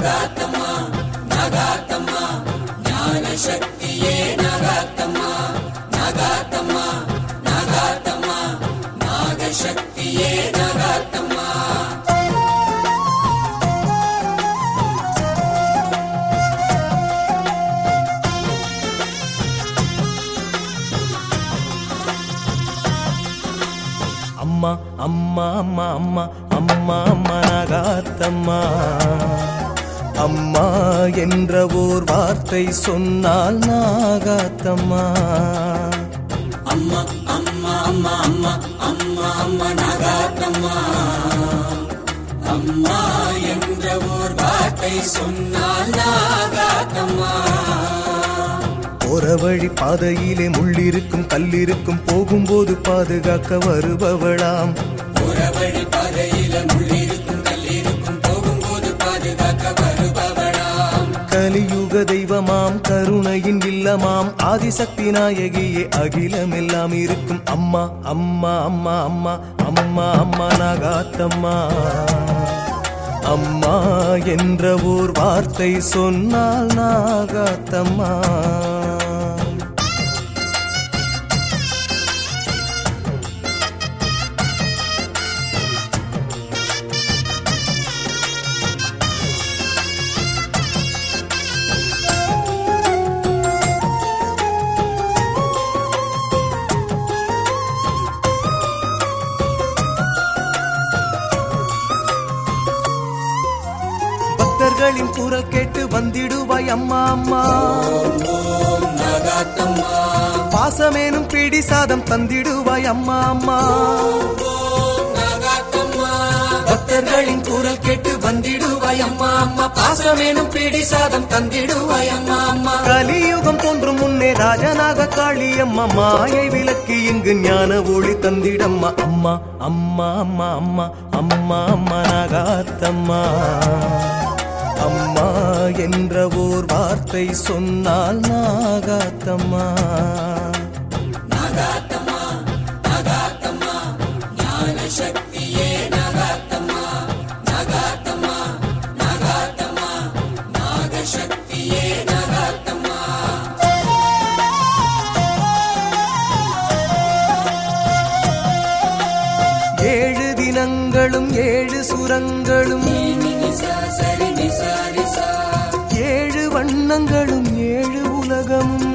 நகாத்தம்மா நகாத்தம்மா ஞான சக்தியே நகாத்தம்மா நகாத்தம்மா நகாத்தம்மா நாகசக்தியே நகாத்தம்மா அம்மா அம்மா அம்மா அம்மா அம்மா அம்மா நகாத்தம்மா அம்மா என்ற ஓர் வார்த்தை சொன்னால் நாகாத்தம்மா அம்மா அம்மா அம்மா அம்மா அம்மா அம்மா நகாத்தம்மா அம்மா என்ற ஓர் வார்த்தை சொன்னால் நாகாத்தம்மா போற வழி பாதையிலே முள்ளிருக்கும் கல்லிருக்கும் போகும்போது பாதுகாக்க வருபவளாம் ஒரு வழி பாதையில முள்ளிருக்கும் கல்லிருக்கும் போகும்போது பாதுகாக்க வருபவளாம் கலியுக தெய்வமாம் கருணையின் இல்லமாம் ஆதிசக்தி நாயகியே அகிலமெல்லாம் இருக்கும் அம்மா அம்மா அம்மா அம்மா அம்மா அம்மா நாகாத்தம்மா அம்மா என்ற ஓர் வார்த்தை சொன்னால் நாகாத்தம்மா பக்தர்களின் குரல் கேட்டு வந்திடுவாய் அம்மா அம்மா ஓம் நகாத்தம்மா பாசமேனும் பிடி சாதம் தந்திடுவாய் அம்மா அம்மா ஓம் நகாத்தம்மா பக்தர்களின் குரல் கேட்டு வந்திடுவாய் அம்மா அம்மா பாசமேனும் பிடி சாதம் தந்திடுவாய் அம்மா அம்மா கலியுகம் தோன்றும் முன்னே ராஜனாக காளியம்மா மாயை விளக்கு இங்கு ஞான ஒளி தந்திடம்மா அம்மா அம்மா அம்மா அம்மா அம்மா அம்மா நாகாத்தம்மா அம்மா என்ற ஓர் வார்த்தை சொன்னால் நாகாத்தம்மா நகாத்தம்மா நகாத்தம்மா ஞான சக்தியே நகாத்தம்மா நகாத்தம்மா நகாத்தம்மா நாகசக்தியே நகாத்தம்மா ஏழு தினங்களும் ஏழு சுரங்களும் நிசா சரி நிசா ரிசா ஏழு வண்ணங்களும் ஏழு உலகமும்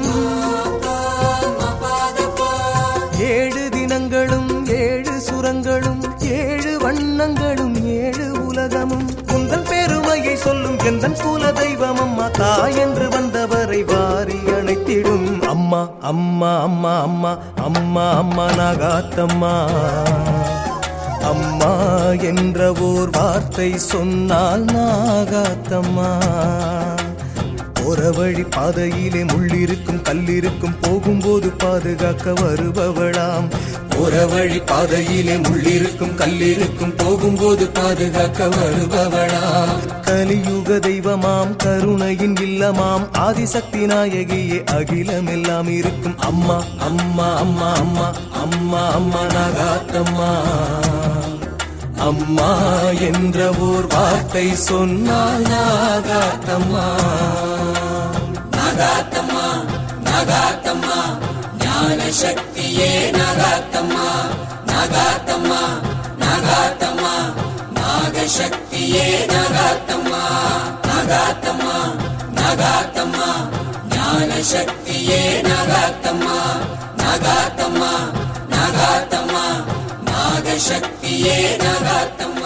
ஏழு தினங்களும் ஏழு சுரங்களும் ஏழு வண்ணங்களும் ஏழு உலகமும் உங்கள் பெருமையை சொல்லும் எந்தன் குல தெய்வம் அம்மா தாய் என்று வந்தவரை வாரி அணைத்திடும் அம்மா அம்மா அம்மா அம்மா அம்மா அம்மா நாகாத்தம்மா அம்மா என்ற ஓர் வார்த்தை சொன்னால் நாகாத்தம்மா போற வழி பாதையிலே முள்ளிருக்கும் கல்லிருக்கும் போகும்போது பாதுகாக்க வருபவளாம் போற வழி பாதையிலே முள்ளிருக்கும் கல்லிருக்கும் போகும்போது பாதுகாக்க வருபவளாம் கலியுக தெய்வமாம் கருணையின் இல்லமாம் ஆதிசக்தி நாயகியே அகிலமெல்லாம் இருக்கும் அம்மா அம்மா அம்மா அம்மா அம்மா அம்மா நாகாத்தம்மா அம்மா என்ற ஓர் வார்த்தை சொன்னால் நாகாத்தம்மா நகாத்தம்மா நகாத்தம்மா ஞான சக்தியே நகாத்தம்மா நகாத்தம்மா நகாத்தம்மா நாகசக்தியே நகாத்தம்மா நகாத்தம்மா நகாத்தம்மா ஞான சக்தியே நகாத்தம்மா நகாத்தம்மா நகாத்தம்மா நாகசக்தியே நகாத்தம்மா